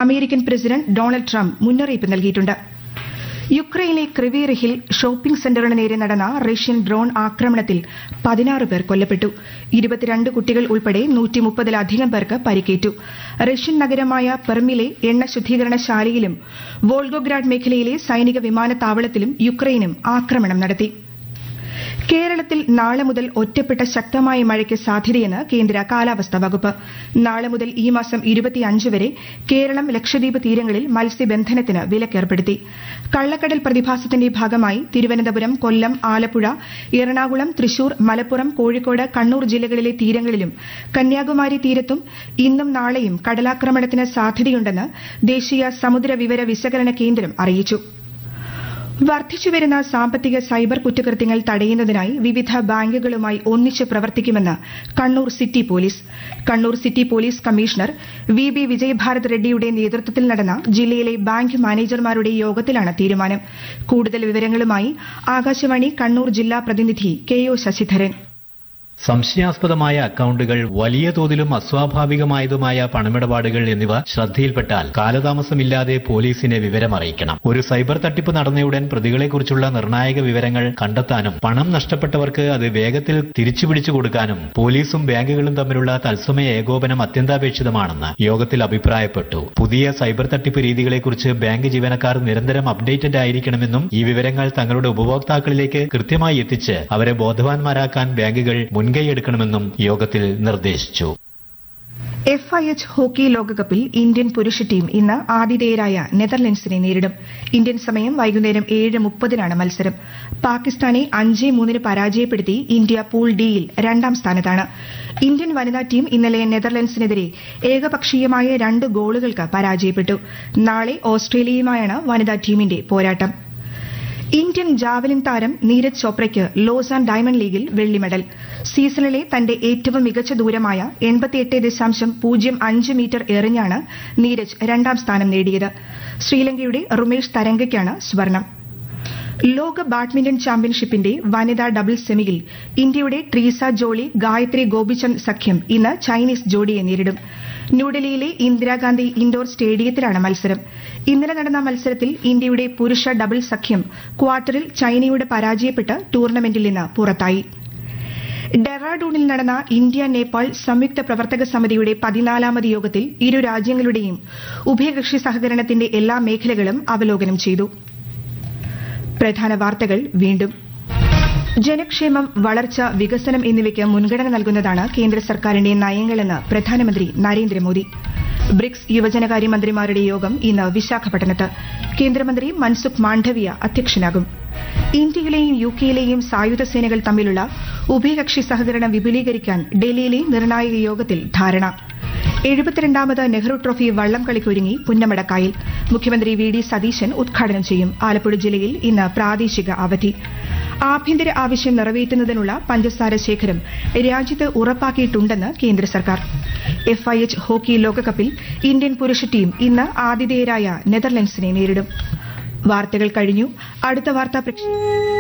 American president Donald Trump മുന്നറിയിപ്പ് നൽകിയിട്ടുണ്ട് യുക്രൈനിലെ ക്രിവിറിഹിൽ ഷോപ്പിംഗ് സെന്ററിന് നേരെ നടന്ന റഷ്യൻ ഡ്രോൺ ആക്രമണത്തിൽ പതിനാറ് പേർ കൊല്ലപ്പെട്ടു ഇരുപത്തിരണ്ട് കുട്ടികൾ ഉൾപ്പെടെ നൂറ്റി മുപ്പതിലധികം പേർക്ക് പരിക്കേറ്റു റഷ്യൻ നഗരമായ പെർമിലെ എണ്ണ ശുദ്ധീകരണശാലയിലും വോൾഗോഗ്രാഡ് മേഖലയിലെ സൈനിക വിമാനത്താവളത്തിലും യുക്രൈനും ആക്രമണം നടത്തി കേരളത്തിൽ നാളെ മുതൽ ഒറ്റപ്പെട്ട ശക്തമായ മഴയ്ക്ക് സാധ്യതയെന്ന് കേന്ദ്ര കാലാവസ്ഥാ വകുപ്പ് നാളെ മുതൽ ഈ മാസം ഇരുപത്തിയഞ്ച് വരെ കേരളം ലക്ഷദ്വീപ് തീരങ്ങളിൽ മത്സ്യബന്ധനത്തിന് വിലക്കേർപ്പെടുത്തി കള്ളക്കടൽ പ്രതിഭാസത്തിന്റെ ഭാഗമായി തിരുവനന്തപുരം കൊല്ലം ആലപ്പുഴ എറണാകുളം തൃശൂർ മലപ്പുറം കോഴിക്കോട് കണ്ണൂർ ജില്ലകളിലെ തീരങ്ങളിലും കന്യാകുമാരി തീരത്തും ഇന്നും നാളെയും കടലാക്രമണത്തിന് സാധ്യതയുണ്ടെന്ന് ദേശീയ സമുദ്ര വിവര വിശകലന കേന്ദ്രം അറിയിച്ചു വർദ്ധിച്ചുവരുന്ന സാമ്പത്തിക സൈബർ കുറ്റകൃത്യങ്ങൾ തടയുന്നതിനായി വിവിധ ബാങ്കുകളുമായി ഒന്നിച്ച് പ്രവർത്തിക്കുമെന്ന് Kannur city police Kannur city police commissioner V B Vijayabharat റെഡ്ഡിയുടെ നേതൃത്വത്തിൽ നടന്ന ജില്ലയിലെ ബാങ്ക് മാനേജർമാരുടെ യോഗത്തിലാണ് തീരുമാനം കൂടുതൽ വിവരങ്ങളുമായി ആകാശവാണി കണ്ണൂർ ജില്ലാ പ്രതിനിധി കെ ഒ ശശിധരൻ സംശയാസ്പദമായ അക്കൌണ്ടുകൾ വലിയ തോതിലും അസ്വാഭാവികമായതുമായ പണമിടപാടുകൾ എന്നിവ ശ്രദ്ധയിൽപ്പെട്ടാൽ കാലതാമസമില്ലാതെ പോലീസിനെ വിവരമറിയിക്കണം ഒരു സൈബർ തട്ടിപ്പ് നടന്നയുടൻ പ്രതികളെക്കുറിച്ചുള്ള നിർണായക വിവരങ്ങൾ കണ്ടെത്താനും പണം നഷ്ടപ്പെട്ടവർക്ക് അത് വേഗത്തിൽ തിരിച്ചുപിടിച്ചു കൊടുക്കാനും പോലീസും ബാങ്കുകളും തമ്മിലുള്ള തത്സമയ ഏകോപനം അത്യന്താപേക്ഷിതമാണെന്ന് യോഗത്തിൽ അഭിപ്രായപ്പെട്ടു പുതിയ സൈബർ തട്ടിപ്പ് രീതികളെക്കുറിച്ച് ബാങ്ക് ജീവനക്കാർ നിരന്തരം അപ്ഡേറ്റഡ് ആയിരിക്കണമെന്നും ഈ വിവരങ്ങൾ തങ്ങളുടെ ഉപഭോക്താക്കളിലേക്ക് കൃത്യമായി എത്തിച്ച് അവരെ ബോധവാന്മാരാക്കാൻ ബാങ്കുകൾ മുൻകൈയെടുക്കണമെന്നും യോഗത്തിൽ നിർദ്ദേശിച്ചു എഫ് ഐ എച്ച് ഹോക്കി ലോകകപ്പിൽ ഇന്ത്യൻ പുരുഷ ടീം ഇന്ന് ആതിഥേയരായ നെതർലൻഡ്സിനെ നേരിടും ഇന്ത്യൻ സമയം വൈകുന്നേരം ഏഴ് മുപ്പതിനാണ് മത്സരം പാകിസ്ഥാനെ അഞ്ച് മൂന്നിന് പരാജയപ്പെടുത്തി ഇന്ത്യ പൂൾ ഡിയിൽ രണ്ടാം സ്ഥാനത്താണ് ഇന്ത്യൻ വനിതാ ടീം ഇന്നലെ നെതർലൻഡ്സിനെതിരെ ഏകപക്ഷീയമായ രണ്ട് ഗോളുകൾക്ക് പരാജയപ്പെട്ടു നാളെ ഓസ്ട്രേലിയയുമായാണ് വനിതാ ടീമിന്റെ പോരാട്ടം ഇന്ത്യൻ ജാവലിൻ താരം നീരജ് ചോപ്രയ്ക്ക് ലോസാൻ ഡയമണ്ട് ലീഗിൽ വെള്ളി മെഡൽ സീസണിലെ തന്റെ ഏറ്റവും മികച്ച ദൂരമായ എൺപത്തിയെട്ട് ദശാംശം പൂജ്യം അഞ്ച് മീറ്റർ എറിഞ്ഞാണ് നീരജ് രണ്ടാം സ്ഥാനം നേടിയത് ശ്രീലങ്കയുടെ റുമേഷ് തരംഗയ്ക്കാണ് സ്വർണം ലോക ബാഡ്മിന്റൺ ചാമ്പ്യൻഷിപ്പിന്റെ വനിതാ ഡബിൾസ് സെമിയിൽ ഇന്ത്യയുടെ ട്രീസ ജോളി ഗായത്രി ഗോപിചന്ദ് സഖ്യം ഇന്ന് ചൈനീസ് ജോഡിയെ നേരിടും ന്യൂഡൽഹിയിലെ ഇന്ദിരാഗാന്ധി ഇൻഡോർ സ്റ്റേഡിയത്തിലാണ് മത്സരം ഇന്നലെ നടന്ന മത്സരത്തിൽ ഇന്ത്യയുടെ പുരുഷ ഡബിൾ സഖ്യം ക്വാർട്ടറിൽ ചൈനയോട് പരാജയപ്പെട്ട് ടൂർണമെന്റിൽ നിന്ന് പുറത്തായി ഡെറാഡൂണിൽ നടന്ന ഇന്ത്യ നേപ്പാൾ സംയുക്ത പ്രവർത്തക സമിതിയുടെ പതിനാലാമത് യോഗത്തിൽ ഇരു രാജ്യങ്ങളുടെയും ഉഭയകക്ഷി സഹകരണത്തിന്റെ എല്ലാ മേഖലകളും അവലോകനം ചെയ്തു പ്രധാന വാർത്തകൾ വീണ്ടും ജനക്ഷേമം വളർച്ച വികസനം എന്നിവയ്ക്ക് മുൻഗണന നൽകുന്നതാണ് കേന്ദ്ര സർക്കാരിന്റെ നയങ്ങളെന്ന് പ്രധാനമന്ത്രി നരേന്ദ്രമോദി ബ്രിക്സ് യുവജനകാര്യ മന്ത്രിമാരുടെ യോഗം ഇന്ന് വിശാഖപട്ടണത്ത് കേന്ദ്രമന്ത്രി മൻസുഖ് മാണ്ഡവ്യ അധ്യക്ഷനാകും ഇന്ത്യയിലെയും യു കെയിലെയും സായുധ സേനകൾ തമ്മിലുള്ള ഉഭയകക്ഷി സഹകരണം വിപുലീകരിക്കാൻ ഡൽഹിയിലെ നിർണായക യോഗത്തിൽ ധാരണ എഴുപത്തിരണ്ടാമത് നെഹ്റു ട്രോഫി വള്ളം കളിക്കൊരുങ്ങി പുന്നമടക്കായിൽ മുഖ്യമന്ത്രി വി ഡി സതീശൻ ഉദ്ഘാടനം ചെയ്യും ആലപ്പുഴ ജില്ലയിൽ ഇന്ന് പ്രാദേശിക അവധി ആഭ്യന്തര ആവശ്യം നിറവേറ്റുന്നതിനുള്ള പഞ്ചസാര ശേഖരം രാജ്യത്ത് ഉറപ്പാക്കിയിട്ടുണ്ടെന്ന് കേന്ദ്ര സർക്കാർ എഫ് ഐ എച്ച് ഹോക്കി ലോകകപ്പിൽ ഇന്ത്യൻ പുരുഷ ടീം ഇന്ന് ആതിഥേയരായ നെതർലൻഡ്സിനെ നേരിടും വാർത്തകൾ കഴിഞ്ഞു അടുത്ത വാർത്താ പ്രക്ഷേപണം